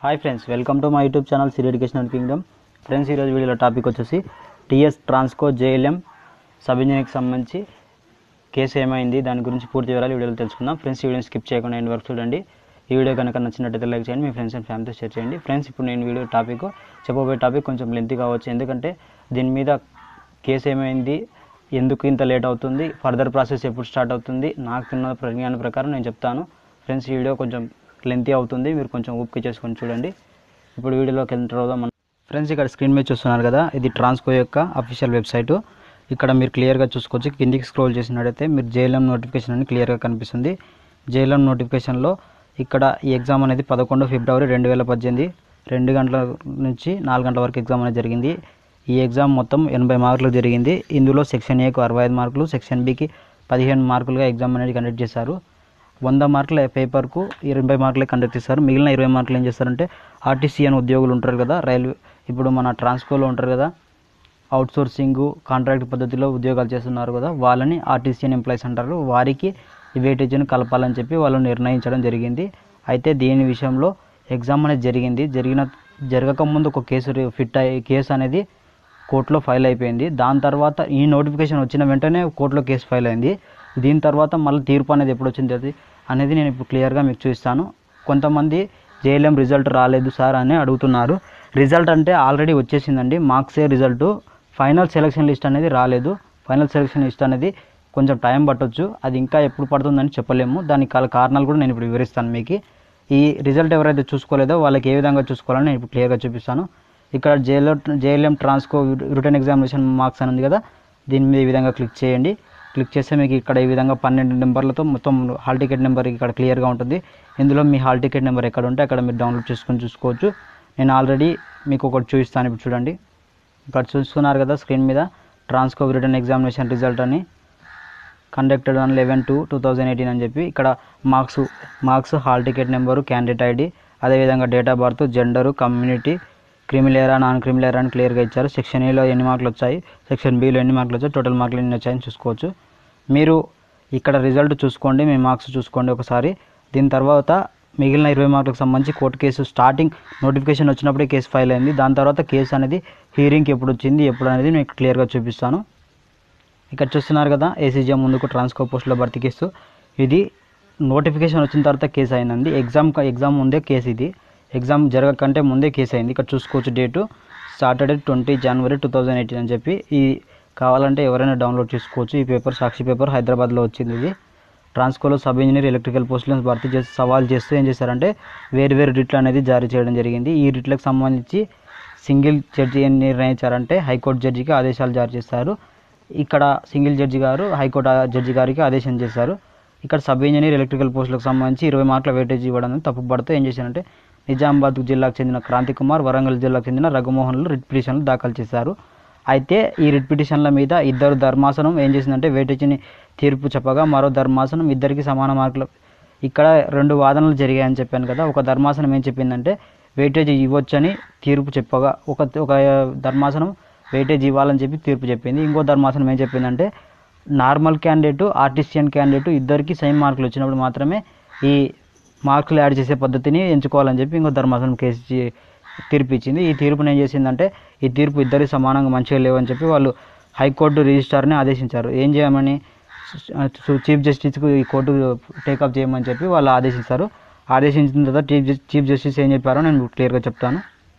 hi friends welcome to my YouTube channel Siri education and kingdom friends ఈరోజు వీడియోలో topic వచ్చేసి TS Transco JLM sub ఇంజనీర్కి సంబంధించి కేసు ఏమైంది దాని గురించి పూర్తి వివరాలు ఈ వీడియోలో తెలుసుకుందాం ఫ్రెండ్స్ ఈ వీడియోని స్కిప్ చేయకుండా ఎండ్ వరకు చూడండి ఈ వీడియో కనుక నచ్చినట్టయితే లైక్ చేయండి మీ ఫ్రెండ్స్ అండ్ ఫ్యామిలీతో షేర్ చేయండి ఫ్రెండ్స్ ఇప్పుడు నేను వీడియో టాపిక్ చెప్పబోయే టాపిక్ కొంచెం లెంతీ కావచ్చు ఎందుకంటే దీని మీద కేసు ఏమైంది ఎందుకు ఇంత లేట్ అవుతుంది ఫర్దర్ ప్రాసెస్ ఎప్పుడు స్టార్ట్ అవుతుంది నాకు తిన్న ప్రజ్ఞానం ప్రకారం నేను చెప్తాను ఫ్రెండ్స్ ఈ వీడియో కొంచెం లెంతీ అవుతుంది మీరు కొంచెం ఓపిక చేసుకొని చూడండి ఇప్పుడు వీడియోలోకి ఎంటర్ అవుదాం మనం ఫ్రెండ్స్ ఇక్కడ స్క్రీన్ మీద చూస్తున్నారు కదా ఇది ట్రాన్స్కో యొక్క అఫీషియల్ వెబ్సైట్ ఇక్కడ మీరు క్లియర్గా చూసుకోవచ్చు కిందికి స్క్రోల్ చేసినట్టయితే మీరు జేఎల్ఎం నోటిఫికేషన్ అని క్లియర్గా కనిపిస్తుంది జేఎల్ఎం నోటిఫికేషన్లో ఇక్కడ ఈ ఎగ్జామ్ అనేది పదకొండు ఫిబ్రవరి రెండు వేల పద్దెనిమిది రెండు గంటల నుంచి నాలుగు గంటల వరకు ఎగ్జామ్ అనేది జరిగింది ఈ ఎగ్జామ్ మొత్తం ఎనభై మార్కులు జరిగింది ఇందులో సెక్షన్ ఏకు అరవై ఐదు మార్కులు సెక్షన్ బికి పదిహేను మార్కులుగా ఎగ్జామ్ అనేది కండక్ట్ చేశారు వంద మార్కుల పేపర్కు ఇరవై మార్కులే కండక్ట్ చేస్తారు మిగిలిన ఇరవై మార్కులు ఏం చేస్తారంటే ఆర్టీసీ అని ఉద్యోగులు ఉంటారు కదా రైల్వే ఇప్పుడు మన ట్రాన్స్కోలో ఉంటారు కదా అవుట్ సోర్సింగ్ కాంట్రాక్ట్ పద్ధతిలో ఉద్యోగాలు చేస్తున్నారు కదా వాళ్ళని ఆర్టీసీఎన్ ఎంప్లాయీస్ అంటారు వారికి ఈ వెయిటేజ్ని కలపాలని చెప్పి వాళ్ళు నిర్ణయించడం జరిగింది అయితే దీని విషయంలో ఎగ్జామ్ అనేది జరిగింది జరిగిన జరగక ముందు ఒక కేసు రి- ఫిట్ అయ్యి కేసు అనేది కోర్టులో ఫైల్ అయిపోయింది దాని తర్వాత ఈ నోటిఫికేషన్ వచ్చిన వెంటనే కోర్టులో కేసు ఫైల్ అయింది దీని తర్వాత మళ్ళీ తీర్పు అనేది ఎప్పుడు వచ్చింది అది అనేది నేను ఇప్పుడు క్లియర్గా మీకు చూపిస్తాను కొంతమంది జేఎల్ఎం రిజల్ట్ రాలేదు సార్ అని అడుగుతున్నారు రిజల్ట్ అంటే ఆల్రెడీ వచ్చేసిందండి మార్క్సే రిజల్ట్ ఫైనల్ సెలక్షన్ లిస్ట్ అనేది రాలేదు ఫైనల్ సెలక్షన్ లిస్ట్ అనేది కొంచెం టైం పట్టొచ్చు అది ఇంకా ఎప్పుడు పడుతుందని చెప్పలేము దానికి గల కారణాలు కూడా నేను ఇప్పుడు వివరిస్తాను మీకు ఈ రిజల్ట్ ఎవరైతే చూసుకోలేదో వాళ్ళకి ఏ విధంగా చూసుకోవాలని నేను ఇప్పుడు క్లియర్గా చూపిస్తాను ఇక్కడ JLM JLM Transco written examination marks అని ఉంది కదా దీని మీద ఈ విధంగా క్లిక్ చేయండి క్లిక్ చేస్తే మీకు ఇక్కడ ఈ విధంగా పన్నెండు నెంబర్లతో మొత్తం హాల్ టికెట్ నెంబర్ ఇక్కడ క్లియర్గా ఉంటుంది ఇందులో మీ హాల్ టికెట్ నెంబర్ ఎక్కడ ఉంటే అక్కడ మీరు డౌన్లోడ్ చేసుకొని చూసుకోవచ్చు నేను ఆల్రెడీ మీకు ఒకటి చూపిస్తాను ఇప్పుడు చూడండి ఇక్కడ చూస్తున్నారు కదా స్క్రీన్ మీద ట్రాన్స్కో రిటర్న్ ఎగ్జామినేషన్ రిజల్ట్ అని conducted on eleven two two thousand eighteen అని చెప్పి ఇక్కడ marks marks hall ticket number candidate ID అదేవిధంగా date of birth gender community creamy layer non creamy layer అని క్లియర్గా ఇచ్చారు సెక్షన్ ఏలో ఎన్ని మార్కులు వచ్చాయి సెక్షన్ బిలో ఎన్ని మార్కులు వచ్చాయి టోటల్ మార్కులు ఎన్ని వచ్చాయని చూసుకోవచ్చు మీరు ఇక్కడ రిజల్ట్ చూసుకోండి మీ మార్క్స్ చూసుకోండి ఒకసారి దీని తర్వాత మిగిలిన ఇరవై మార్కులకు సంబంధించి కోర్టు కేసు స్టార్టింగ్ నోటిఫికేషన్ వచ్చినప్పుడే కేసు ఫైల్ అయింది దాని తర్వాత కేసు అనేది హీరింగ్కి ఎప్పుడు వచ్చింది ఎప్పుడు అనేది మీకు క్లియర్గా చూపిస్తాను ఇక్కడ చూస్తున్నారు కదా ఏసీజీఎం ముందుకు ట్రాన్స్కో పోస్టులో భర్తీ కేసు ఇది నోటిఫికేషన్ వచ్చిన తర్వాత కేసు అయిందండి ఎగ్జామ్ ఎగ్జామ్ ముందే కేసు ఇది ఎగ్జామ్ జరగకంటే ముందే కేసు అయింది ఇక్కడ చూసుకోవచ్చు డేటు సాటర్డే ట్వంటీ జనవరి టూ థౌజండ్ ఎయిటీన్ అని చెప్పి ఈ కావాలంటే ఎవరైనా డౌన్లోడ్ చేసుకోవచ్చు ఈ పేపర్ సాక్షి పేపర్ హైదరాబాద్లో వచ్చింది ఇది ట్రాన్స్కోలో సబ్ ఇంజనీర్ ఎలక్ట్రికల్ పోస్టులను భర్తీ చేసి సవాల్ చేస్తూ ఏం చేశారంటే వేరు వేరు రిట్లు అనేది జారీ చేయడం జరిగింది ఈ రిట్లకు సంబంధించి సింగిల్ జడ్జి ఏం నిర్ణయించారంటే హైకోర్టు జడ్జికి ఆదేశాలు జారీ చేశారు ఇక్కడ సింగిల్ జడ్జి గారు హైకోర్టు ఆ జడ్జి గారికి ఆదేశం చేశారు ఇక్కడ సబ్ ఇంజనీర్ ఎలక్ట్రికల్ పోస్టులకు సంబంధించి ఇరవై మార్కుల వెయిటేజ్ ఇవ్వడం తప్పుపడుతూ ఏం చేశారంటే నిజామాబాద్ జిల్లాకు చెందిన క్రాంతి కుమార్ వరంగల్ జిల్లాకు చెందిన రఘుమోహన్లు రిట్ పిటిషన్లు దాఖలు చేశారు అయితే ఈ రిట్ పిటిషన్ల మీద ఇద్దరు ధర్మాసనం ఏం చేసిందంటే వెయిటేజ్ని తీర్పు చెప్పగా మరో ధర్మాసనం ఇద్దరికి సమాన మార్కులు ఇక్కడ రెండు వాదనలు జరిగాయని చెప్పాను కదా ఒక ధర్మాసనం ఏం చెప్పిందంటే వెయిటేజ్ ఇవ్వొచ్చని తీర్పు చెప్పగా ఒక ఒక ధర్మాసనం వెయిటేజ్ ఇవ్వాలని చెప్పి తీర్పు చెప్పింది ఇంకో ధర్మాసనం ఏం చెప్పిందంటే నార్మల్ క్యాండిడేట్ ఆర్టిస్టియన్ క్యాండిడేట్ ఇద్దరికి సేమ్ మార్కులు వచ్చినప్పుడు మాత్రమే ఈ మార్కులు యాడ్ చేసే పద్ధతిని ఎంచుకోవాలని చెప్పి ఇంకో ధర్మాసనం కేసు ఇచ్చి- తీర్పు ఇచ్చింది ఈ తీర్పును ఏం చేసిందంటే ఈ తీర్పు ఇద్దరికి సమానంగా మంచిగా లేవని చెప్పి వాళ్ళు హైకోర్టు రిజిస్ట్రార్ని ఆదేశించారు ఏం చేయమని సు- చీఫ్ జస్టిస్కు ఈ కోర్టు టేకప్ చేయమని చెప్పి వాళ్ళు ఆదేశించారు ఆదేశించిన తర్వాత చీఫ్ జస్- చీఫ్ జస్టిస్ ఏం చెప్పారో నేను క్లియర్గా చెప్తాను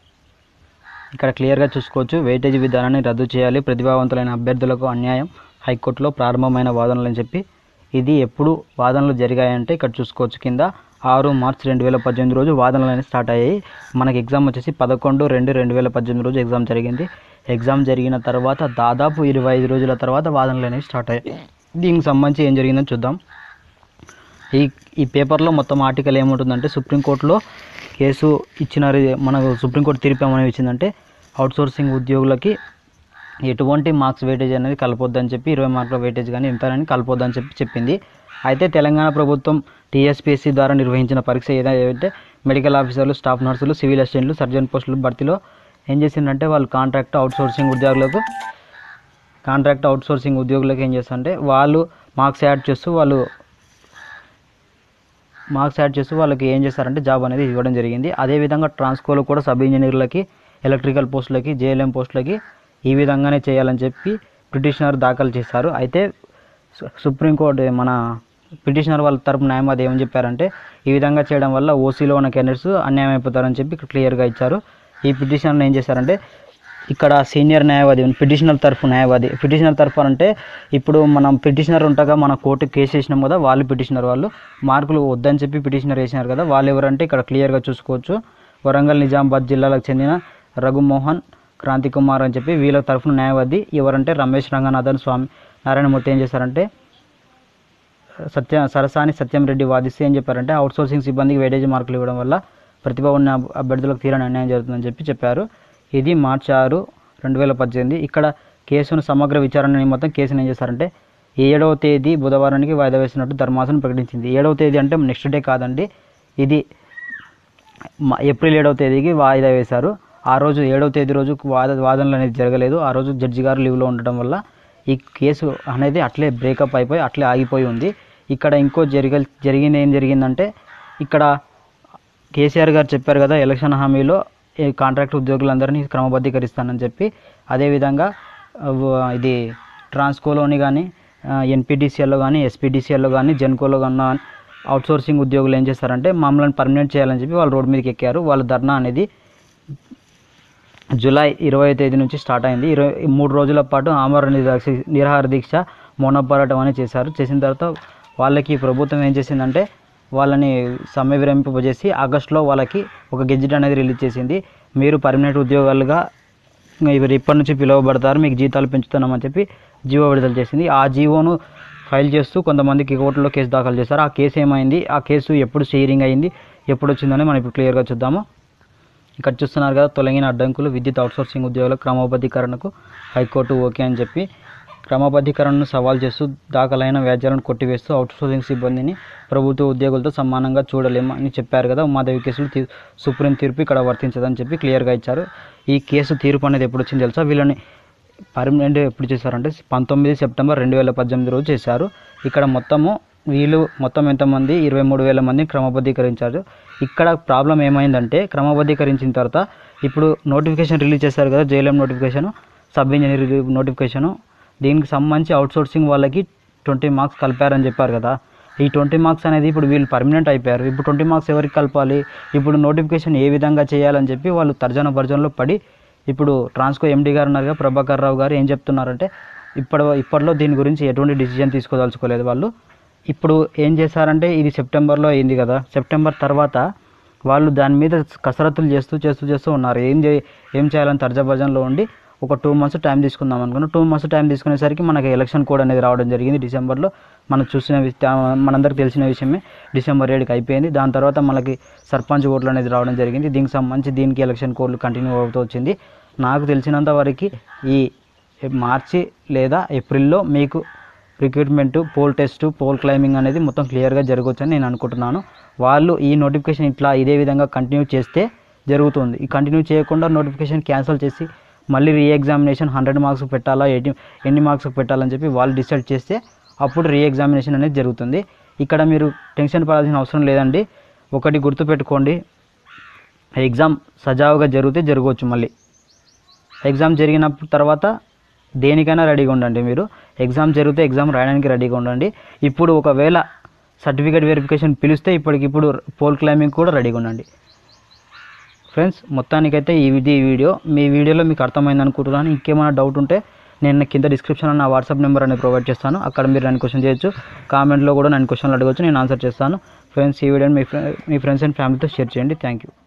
ఇక్కడ క్లియర్గా చూసుకోవచ్చు వెయిటేజ్ విధానాన్ని రద్దు చేయాలి ప్రతిభావంతులైన అభ్యర్థులకు అన్యాయం హైకోర్టులో ప్రారంభమైన వాదనలు అని చెప్పి ఇది ఎప్పుడు వాదనలు జరిగాయంటే ఇక్కడ చూసుకోవచ్చు కింద ఆరు మార్చ్ రెండు వేల పద్దెనిమిది రోజు వాదనలు అనేవి స్టార్ట్ అయ్యాయి మనకి ఎగ్జామ్ వచ్చేసి పదకొండు రెండు రెండు వేల పద్దెనిమిది రోజు ఎగ్జామ్ జరిగింది ఎగ్జామ్ జరిగిన తర్వాత దాదాపు ఇరవై ఐదు రోజుల తర్వాత వాదనలు అనేవి స్టార్ట్ అయ్యాయి దీనికి సంబంధించి ఏం జరిగిందో చూద్దాం ఈ ఈ పేపర్లో మొత్తం ఆర్టికల్ ఏముంటుందంటే సుప్రీంకోర్టులో కేసు ఇచ్చిన రి- మనకు సుప్రీంకోర్టు తీర్పు ఏమని ఇచ్చిందంటే అవుట్సోర్సింగ్ ఉద్యోగులకి ఎటువంటి మార్క్స్ వెయిటేజ్ అనేది కలపొద్దని చెప్పి ఇరవై మార్కుల వెయిటేజ్ కానీ ఇంతని కలపొద్దని చెప్పి చెప్పింది అయితే తెలంగాణ ప్రభుత్వం టీఎస్పీఎస్సీ ద్వారా నిర్వహించిన పరీక్ష ఏదంటే మెడికల్ ఆఫీసర్లు స్టాఫ్ నర్సులు సివిల్ అసిస్టెంట్లు సర్జన్ పోస్టులు భర్తీలో ఏం చేసిందంటే వాళ్ళు కాంట్రాక్ట్ అవుట్సోర్సింగ్ ఉద్యోగులకు కాంట్రాక్ట్ అవుట్సోర్సింగ్ ఉద్యోగులకు ఏం చేస్తారంటే వాళ్ళు మార్క్స్ యాడ్ చేస్తూ వాళ్ళు మార్క్స్ యాడ్ చేస్తూ వాళ్ళకి ఏం చేస్తారంటే జాబ్ అనేది ఇవ్వడం జరిగింది అదేవిధంగా ట్రాన్స్కోలో కూడా సబ్ ఇంజనీర్లకి ఎలక్ట్రికల్ పోస్టులకి జేఎల్ఎం పోస్టులకి ఈ విధంగానే చేయాలని చెప్పి పిటిషనర్ దాఖలు చేశారు అయితే సు- సుప్రీంకోర్టు మన పిటిషనర్ వాళ్ళ తరపు న్యాయవాది ఏమని చెప్పారంటే ఈ విధంగా చేయడం వల్ల ఓసీలో ఉన్న క్యాండిడేట్స్ అన్యాయం అయిపోతారని చెప్పి ఇక్కడ క్లియర్గా ఇచ్చారు ఈ పిటిషనర్ ఏం చేశారంటే ఇక్కడ సీనియర్ న్యాయవాది పిటిషనర్ తరఫు న్యాయవాది పిటిషనర్ తరఫు అంటే ఇప్పుడు మనం పిటిషనర్ ఉండగా మన కోర్టు కేసు వేసినాం కదా వాళ్ళు పిటిషనర్ వాళ్ళు మార్కులు వద్దని చెప్పి పిటిషనర్ వేసినారు కదా వాళ్ళు ఎవరంటే ఇక్కడ క్లియర్గా చూసుకోవచ్చు వరంగల్ నిజామాబాద్ జిల్లాలకు చెందిన రఘుమోహన్ క్రాంతి కుమార్ అని చెప్పి వీళ్ళ తరఫున న్యాయవాది ఎవరంటే రమేష్ రంగనాథన్ స్వామి నారాయణమూర్తి ఏం చేశారంటే సత్య సరసాని సత్యం రెడ్డి వాదిస్తే ఏం చెప్పారంటే అవుట్సోర్సింగ్ సిబ్బందికి వేటేజ్ మార్కులు ఇవ్వడం వల్ల ప్రతిభ ఉన్న అభ్యర్థులకు తీరని అన్యాయం జరుగుతుందని చెప్పి చెప్పారు ఇది మార్చి ఆరు రెండు వేల పద్దెనిమిది ఇక్కడ కేసును సమగ్ర విచారణ నిమిత్తం కేసును ఏం చేశారంటే ఏడవ తేదీ బుధవారానికి వాయిదా వేసినట్టు ధర్మాసనం ప్రకటించింది ఏడవ తేదీ అంటే నెక్స్ట్ డే కాదండి ఇది మ- ఏప్రిల్ ఏడవ తేదీకి వాయిదా వేశారు ఆ రోజు ఏడవ తేదీ రోజు వాద వాదనలు అనేది జరగలేదు ఆ రోజు జడ్జి గారు లీవ్లో ఉండడం వల్ల ఈ కేసు అనేది అట్లే బ్రేకప్ అయిపోయి అట్లే ఆగిపోయి ఉంది ఇక్కడ ఇంకో జరిగ జరిగింది ఏం జరిగిందంటే ఇక్కడ కేసీఆర్ గారు చెప్పారు కదా ఎలక్షన్ హామీలో ఈ కాంట్రాక్ట్ ఉద్యోగులందరినీ క్రమబద్ధీకరిస్తానని చెప్పి అదేవిధంగా ఆ, వ- ఇది ట్రాన్స్కోలోని కానీ ఎన్పిడిసిఎల్లో కానీ ఎస్పీడీసీఎల్లో కానీ జెన్కోలో కానీ అవుట్సోర్సింగ్ ఉద్యోగులు ఏం చేస్తారంటే మమ్మల్ని పర్మనెంట్ చేయాలని చెప్పి వాళ్ళు రోడ్ మీదకి ఎక్కారు వాళ్ళ ధర్నా అనేది జూలై ఇరవై తేదీ నుంచి స్టార్ట్ అయింది ఇరవై మూడు రోజుల పాటు ఆమరణ నిరాక్ష నిరాహార దీక్ష మౌన పోరాటం అనేది చేశారు చేసిన తర్వాత వాళ్ళకి ప్రభుత్వం ఏం చేసిందంటే వాళ్ళని సమ్మె విరమింపజేసి ఆగస్టులో వాళ్ళకి ఒక గెజిట్ అనేది రిలీజ్ చేసింది మీరు పర్మనెంట్ ఉద్యోగాలుగా ఇవి ఇప్పటి నుంచి పిలువబడతారు మీకు జీతాలు పెంచుతున్నామని చెప్పి జీవో విడుదల చేసింది ఆ జీవోను ఫైల్ చేస్తూ కొంతమందికి కోర్టులో కేసు దాఖలు చేశారు ఆ కేసు ఏమైంది ఆ కేసు ఎప్పుడు షేరింగ్ అయింది ఎప్పుడు వచ్చిందని మనం ఇప్పుడు క్లియర్గా చూద్దాము ఇక్కడ చూస్తున్నారు కదా తొలగిన అడ్డంకులు విద్యుత్ అవుట్సోర్సింగ్ ఉద్యోగుల క్రమబద్ధీకరణకు హైకోర్టు ఓకే అని చెప్పి క్రమబద్ధీకరణను సవాల్ చేస్తూ దాఖలైన వ్యాజ్యాలను కొట్టివేస్తూ అవుట్సోర్సింగ్ సిబ్బందిని ప్రభుత్వ ఉద్యోగులతో సమానంగా చూడలేము అని చెప్పారు కదా ఉమాదేవి కేసులు తీ- సుప్రీం తీర్పు ఇక్కడ వర్తించదని చెప్పి క్లియర్గా ఇచ్చారు ఈ కేసు తీర్పు అనేది ఎప్పుడు వచ్చింది తెలుసా వీళ్ళని పర్మనెంట్ ఎప్పుడు చేశారంటే పంతొమ్మిది సెప్టెంబర్ రెండు వేల పద్దెనిమిది రోజు చేశారు ఇక్కడ మొత్తము వీళ్ళు మొత్తం ఎంతమంది ఇరవై మూడు వేల మందిని క్రమబద్ధీకరించారు ఇక్కడ ప్రాబ్లం ఏమైందంటే క్రమబద్ధీకరించిన తర్వాత ఇప్పుడు నోటిఫికేషన్ రిలీజ్ చేశారు కదా JLM notification sub engineer notification దీనికి సంబంధించి అవుట్సోర్సింగ్ వాళ్ళకి ట్వంటీ మార్క్స్ కలిపారని చెప్పారు కదా ఈ ట్వంటీ మార్క్స్ అనేది ఇప్పుడు వీళ్ళు పర్మనెంట్ అయిపోయారు ఇప్పుడు ట్వంటీ మార్క్స్ ఎవరికి కలపాలి ఇప్పుడు నోటిఫికేషన్ ఏ విధంగా చేయాలని చెప్పి వాళ్ళు తర్జన భర్జనలో పడి ఇప్పుడు ట్రాన్స్కో ఎండీ గారు ఉన్నారుగా ప్రభాకర్ రావు గారు ఏం చెప్తున్నారంటే ఇప్పటి ఇప్పట్లో దీని గురించి ఎటువంటి డిసిజన్ తీసుకోదలుచుకోలేదు వాళ్ళు ఇప్పుడు ఏం చేశారంటే ఇది సెప్టెంబర్లో అయింది కదా సెప్టెంబర్ తర్వాత వాళ్ళు దాని మీద కసరత్తులు చేస్తూ చేస్తూ చేస్తూ ఉన్నారు ఏం చే ఏం చేయాలని తర్జభజన్లో ఉండి ఒక టూ మంత్స్ టైం తీసుకుందాం అనుకున్నాం టూ మంత్స్ టైం తీసుకునేసరికి మనకి ఎలక్షన్ కోడ్ అనేది రావడం జరిగింది డిసెంబర్లో మనం చూసిన వి- తా- మనందరికి తెలిసిన విషయమే డిసెంబర్ ఏడుకి అయిపోయింది దాని తర్వాత మనకి సర్పంచ్ ఓట్లు అనేది రావడం జరిగింది దీనికి సంబంధించి దీనికి ఎలక్షన్ కోడ్లు కంటిన్యూ అవుతూ వచ్చింది నాకు తెలిసినంత వరకు ఈ మార్చి లేదా ఏప్రిల్లో మీకు recruitment pole test pole climbing అనేది మొత్తం క్లియర్గా జరగవచ్చని నేను అనుకుంటున్నాను వాళ్ళు ఈ నోటిఫికేషన్ ఇట్లా ఇదే విధంగా కంటిన్యూ చేస్తే జరుగుతుంది ఈ కంటిన్యూ చేయకుండా నోటిఫికేషన్ క్యాన్సిల్ చేసి మళ్ళీ రీ ఎగ్జామినేషన్ హండ్రెడ్ మార్క్స్ పెట్టాలా ఎయిటీ ఎన్ని మార్క్స్ పెట్టాలని చెప్పి వాళ్ళు డిసైడ్ చేస్తే అప్పుడు రీ ఎగ్జామినేషన్ అనేది జరుగుతుంది ఇక్కడ మీరు టెన్షన్ పడాల్సిన అవసరం లేదండి ఒకటి గుర్తుపెట్టుకోండి ఎగ్జామ్ సజావుగా జరిగితే జరగవచ్చు మళ్ళీ ఎగ్జామ్ జరిగిన తర్వాత దేనికైనా రెడీగా ఉండండి మీరు ఎగ్జామ్ జరిగితే ఎగ్జామ్ రాయడానికి రెడీగా ఉండండి ఇప్పుడు ఒకవేళ సర్టిఫికేట్ వెరిఫికేషన్ పిలిస్తే ఇప్పటికిప్పుడు పోల్ క్లైంబింగ్ కూడా రెడీగా ఉండండి ఫ్రెండ్స్ మొత్తానికైతే ఈ ఇది ఈ వీడియో మీ వీడియోలో మీకు అర్థమైంది అనుకుంటున్నాను ఇంకేమైనా డౌట్ ఉంటే నేను కింద డిస్క్రిప్షన్లో నా వాట్సాప్ నెంబర్ అనేది ప్రొవైడ్ చేస్తాను అక్కడ మీరు నన్ను క్వశ్చన్ చేయొచ్చు కామెంట్లో కూడా నన్ను క్వశ్చన్లు అడగవచ్చు నేను ఆన్సర్ చేస్తాను ఫ్రెండ్స్ ఈ వీడియోని మీ ఫ్రె మీ ఫ్రెండ్స్ అండ్ ఫ్యామిలీతో షేర్ చేయండి థ్యాంక్ యూ